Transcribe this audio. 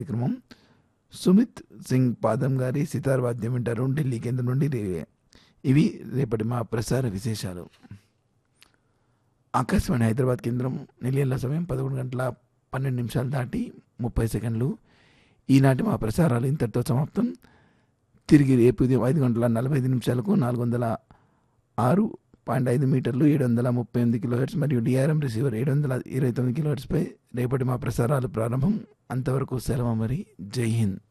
కార్యక్రమం సుమిత్ సింగ్ పాదం గారి సితార్ వాద్యం వింటారు ఢిల్లీ కేంద్రం నుండి రే- ఇవి రేపటి మా ప్రసార విశేషాలు ఆకాశవాణి హైదరాబాద్ కేంద్రం నిలయంల సమయం పదకొండు గంటల పన్నెండు నిమిషాలు దాటి ముప్పై సెకండ్లు ఈనాటి మా ప్రసారాలు ఇంతటితో సమాప్తం తిరిగి రేపు ఉదయం ఐదు గంటల నలభై ఐదు నిమిషాలకు నాలుగు వందల ఆరు పాయింట్ ఐదు మీటర్లు ఏడు వందల ముప్పై ఎనిమిది కిలోహెట్స్ మరియు డిఆర్ఎం రిసీవర్ ఏడు వందల ఇరవై తొమ్మిది కిలోహెట్స్పై రేపటి మా ప్రసారాలు ప్రారంభం అంతవరకు సెలవు మరి జై హింద్